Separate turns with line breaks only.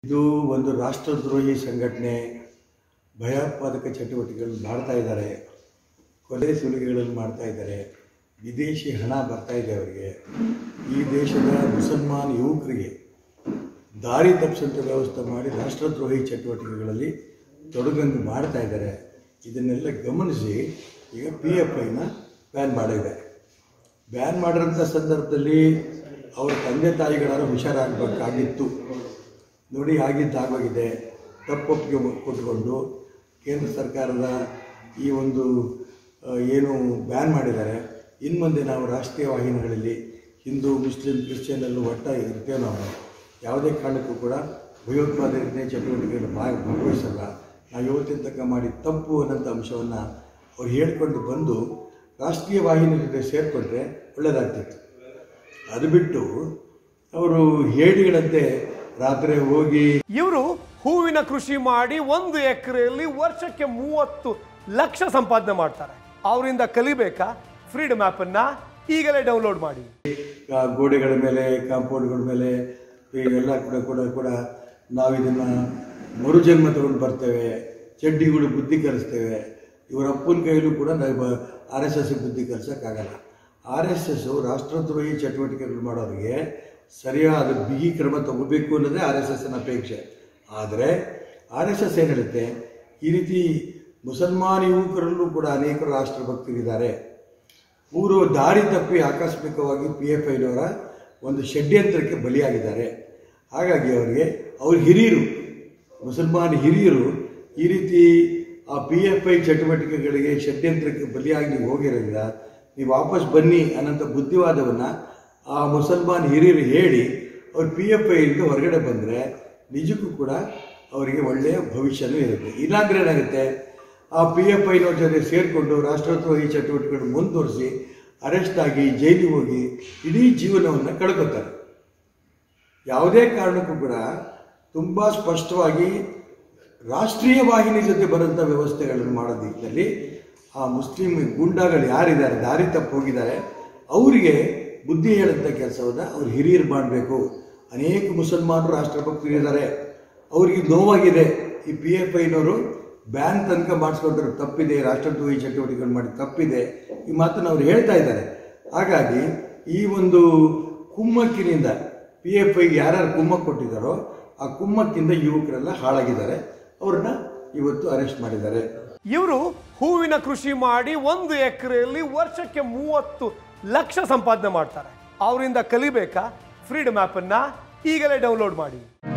ಇದು ಒಂದು ರಾಷ್ಟ್ರದ್ರೋಹಿ ಸಂಘಟನೆ ಭಯೋತ್ಪಾದಕ ಚಟುವಟಿಕೆಗಳು ಮಾಡ್ತಾ ಇದ್ದಾರೆ ಕೊಲೆ ಸುಲಿಗೆಗಳನ್ನು ಮಾಡ್ತಾ ಇದ್ದಾರೆ ವಿದೇಶಿ ಹಣ ಬರ್ತಾ ಇದೆ ಅವರಿಗೆ ಈ ದೇಶದ ಮುಸಲ್ಮಾನ್ ಯುವಕರಿಗೆ ದಾರಿ ತಪ್ಪಿಸಂಥ ವ್ಯವಸ್ಥೆ ಮಾಡಿ ರಾಷ್ಟ್ರದ್ರೋಹಿ ಚಟುವಟಿಕೆಗಳಲ್ಲಿ ತೊಡಗಂಗೆ ಮಾಡ್ತಾ ಇದ್ದಾರೆ ಇದನ್ನೆಲ್ಲ ಗಮನಿಸಿ ಈಗ ಪಿ ಎಫ್ ಐನ ಬ್ಯಾನ್ ಮಾಡಿದೆ ಬ್ಯಾನ್ ಮಾಡಿರೋಂಥ ಸಂದರ್ಭದಲ್ಲಿ ಅವರ ತಂದೆ ತಾಯಿಗಳಾದ್ರೂ ಹುಷಾರಾಗಬೇಕಾಗಿತ್ತು ನೋಡಿ ಆಗಿದ್ದಾಗೋಗಿದೆ ತಪ್ಪೊಪ್ಪಿಗೆ ಕೊಟ್ಟುಕೊಂಡು ಕೇಂದ್ರ ಸರ್ಕಾರದ ಈ ಒಂದು ಆ, ಏನು ಬ್ಯಾನ್ ಮಾಡಿದ್ದಾರೆ ಇನ್ನು ಮುಂದೆ ನಾವು ರಾಷ್ಟ್ರೀಯ ವಾಹಿನಿಗಳಲ್ಲಿ ಹಿಂದೂ ಮುಸ್ಲಿಂ ಕ್ರಿಶ್ಚಿಯನ್ನಲ್ಲೂ ಒಟ್ಟ ಇರ್ತೇವೆ ನಾವು ಯಾವುದೇ ಕಾರಣಕ್ಕೂ ಕೂಡ ಭಯೋತ್ಪಾದನೆ ಚಟುವಟಿಕೆಗಳು ಭಾಗ ಭಾಗವಹಿಸಲ್ಲ ನಾವು ಇವತ್ತಿನ ತನಕ ಮಾಡಿ ತಪ್ಪು ಅನ್ನೋಂಥ ಅಂಶವನ್ನು ಅವ್ರು ಹೇಳ್ಕೊಂಡು ಬಂದು ರಾಷ್ಟ್ರೀಯ ವಾಹಿನಿ ಜೊತೆ ಸೇರಿಕೊಂಡ್ರೆ ಒಳ್ಳೆಯದಾಗ್ತಿತ್ತು ಅದು ಬಿಟ್ಟು ಅವರು ಹೇಡಿಗಳಂತೆ ರಾತ್ರಿ ಹೋಗಿ
ಇವರು ಹೂವಿನ ಕೃಷಿ ಮಾಡಿ ಒಂದು ಎಕರೆಯಲ್ಲಿ ವರ್ಷಕ್ಕೆ ಮೂವತ್ತು ಲಕ್ಷ ಸಂಪಾದನೆ ಮಾಡ್ತಾರೆ ಅವರಿಂದ ಕಲಿಬೇಕಾ ಫ್ರೀಡಮ್ ಅನ್ನ ಈಗಲೇ ಡೌನ್ಲೋಡ್ ಮಾಡಿ
ಆ ಗೋಡೆಗಳ ಮೇಲೆ ಕಾಂಪೌಂಡ್ಗಳ ಮೇಲೆ ಇವೆಲ್ಲ ಕೂಡ ಕೂಡ ಕೂಡ ನಾವು ಇದನ್ನು ಮರುಜನ್ಮ ತಗೊಂಡು ಬರ್ತೇವೆ ಚಡ್ಡಿಗಳು ಬುದ್ಧಿ ಕಲಿಸ್ತೇವೆ ಇವರ ಅಪ್ಪನ ಕೈಲೂ ಕೂಡ ನಾವು ಆರ್ ಎಸ್ ಎಸ್ ಬುದ್ಧಿ ಕಲಿಸೋಕ್ಕಾಗಲ್ಲ ಆರ್ ಎಸ್ ಎಸ್ ರಾಷ್ಟ್ರದ್ರೋಹಿ ಚಟುವಟಿಕೆಗಳು ಮಾಡೋರಿಗೆ ಸರಿಯಾದ ಬಿಗಿ ಕ್ರಮ ತಗೋಬೇಕು ಅನ್ನೋದೇ ಆರ್ ಎಸ್ ಎಸ್ನ ಅಪೇಕ್ಷೆ ಆದರೆ ಆರ್ ಎಸ್ ಎಸ್ ಏನು ಹೇಳುತ್ತೆ ಈ ರೀತಿ ಮುಸಲ್ಮಾನ್ ಯುವಕರಲ್ಲೂ ಕೂಡ ಅನೇಕರು ರಾಷ್ಟ್ರಭಕ್ತರಿದ್ದಾರೆ ಪೂರ್ವ ದಾರಿ ತಪ್ಪಿ ಆಕಸ್ಮಿಕವಾಗಿ ಪಿ ಎಫ್ ಐನವರ ಒಂದು ಷಡ್ಯಂತ್ರಕ್ಕೆ ಬಲಿಯಾಗಿದ್ದಾರೆ ಹಾಗಾಗಿ ಅವರಿಗೆ ಅವ್ರ ಹಿರಿಯರು ಮುಸಲ್ಮಾನ್ ಹಿರಿಯರು ಈ ರೀತಿ ಆ ಪಿ ಎಫ್ ಐ ಚಟುವಟಿಕೆಗಳಿಗೆ ಷಡ್ಯಂತ್ರಕ್ಕೆ ಬಲಿಯಾಗಿ ನೀವು ಹೋಗಿರೋದ್ರಿಂದ ನೀವು ವಾಪಸ್ ಬನ್ನಿ ಅನ್ನೋಂಥ ಬುದ್ಧಿವಾದವನ್ನು ಆ ಮುಸಲ್ಮಾನ್ ಹಿರಿಯರು ಹೇಳಿ ಅವ್ರು ಪಿ ಎಫ್ ಐಯಿಂದ ಹೊರಗಡೆ ಬಂದರೆ ನಿಜಕ್ಕೂ ಕೂಡ ಅವರಿಗೆ ಒಳ್ಳೆಯ ಭವಿಷ್ಯನೂ ಇರುತ್ತೆ ಇಲ್ಲಾಂದ್ರೆ ಏನಾಗುತ್ತೆ ಆ ಪಿ ಎಫ್ ಐನವ್ರ ಜೊತೆ ಸೇರಿಕೊಂಡು ರಾಷ್ಟ್ರದ್ರೋಹಿ ಚಟುವಟಿಕೆಗಳು ಮುಂದುವರಿಸಿ ಅರೆಸ್ಟ್ ಆಗಿ ಜೈಲಿಗೆ ಹೋಗಿ ಇಡೀ ಜೀವನವನ್ನು ಕಳ್ಕೊತಾರೆ ಯಾವುದೇ ಕಾರಣಕ್ಕೂ ಕೂಡ ತುಂಬ ಸ್ಪಷ್ಟವಾಗಿ ರಾಷ್ಟ್ರೀಯ ವಾಹಿನಿ ಜೊತೆ ಬರೋಂಥ ವ್ಯವಸ್ಥೆಗಳನ್ನು ಮಾಡೋ ದಿಕ್ಕಿನಲ್ಲಿ ಆ ಮುಸ್ಲಿಂ ಗುಂಡಾಗಳು ಯಾರಿದ್ದಾರೆ ದಾರಿ ತಪ್ಪು ಹೋಗಿದ್ದಾರೆ ಅವರಿಗೆ ಬುದ್ಧಿ ಹೇಳಂಥ ಕೆಲಸವನ್ನು ಅವ್ರು ಹಿರಿಯರು ಮಾಡಬೇಕು ಅನೇಕ ಮುಸಲ್ಮಾನರು ರಾಷ್ಟ್ರಭಕ್ತರಿದ್ದಾರೆ ಅವರಿಗೆ ನೋವಾಗಿದೆ ಈ ಪಿ ಎಫ್ ಐನವರು ಬ್ಯಾನ್ ತನಕ ಮಾಡಿಸ್ಕೊಂಡ್ರೆ ತಪ್ಪಿದೆ ರಾಷ್ಟ್ರದ್ರೋಹಿ ಚಟುವಟಿಕೆಗಳು ಮಾಡಿ ತಪ್ಪಿದೆ ಈ ಮಾತನ್ನು ಅವ್ರು ಹೇಳ್ತಾ ಇದ್ದಾರೆ ಹಾಗಾಗಿ ಈ ಒಂದು ಕುಮ್ಮಕ್ಕಿನಿಂದ ಪಿ ಎಫ್ ಐಗೆ ಯಾರ್ಯಾರು ಕುಮ್ಮಕ್ ಕೊಟ್ಟಿದ್ದಾರೋ ಆ ಕುಮ್ಮಕ್ಕಿಂದ ಯುವಕರೆಲ್ಲ ಹಾಳಾಗಿದ್ದಾರೆ ಅವ್ರನ್ನ ಇವತ್ತು ಅರೆಸ್ಟ್ ಮಾಡಿದ್ದಾರೆ
ಇವರು ಹೂವಿನ ಕೃಷಿ ಮಾಡಿ ಒಂದು ಎಕರೆಯಲ್ಲಿ ವರ್ಷಕ್ಕೆ ಮೂವತ್ತು ಲಕ್ಷ ಸಂಪಾದನೆ ಮಾಡ್ತಾರೆ ಅವರಿಂದ ಕಲಿಬೇಕಾ ಫ್ರೀಡಮ್ ಅನ್ನ ಈಗಲೇ ಡೌನ್ಲೋಡ್ ಮಾಡಿ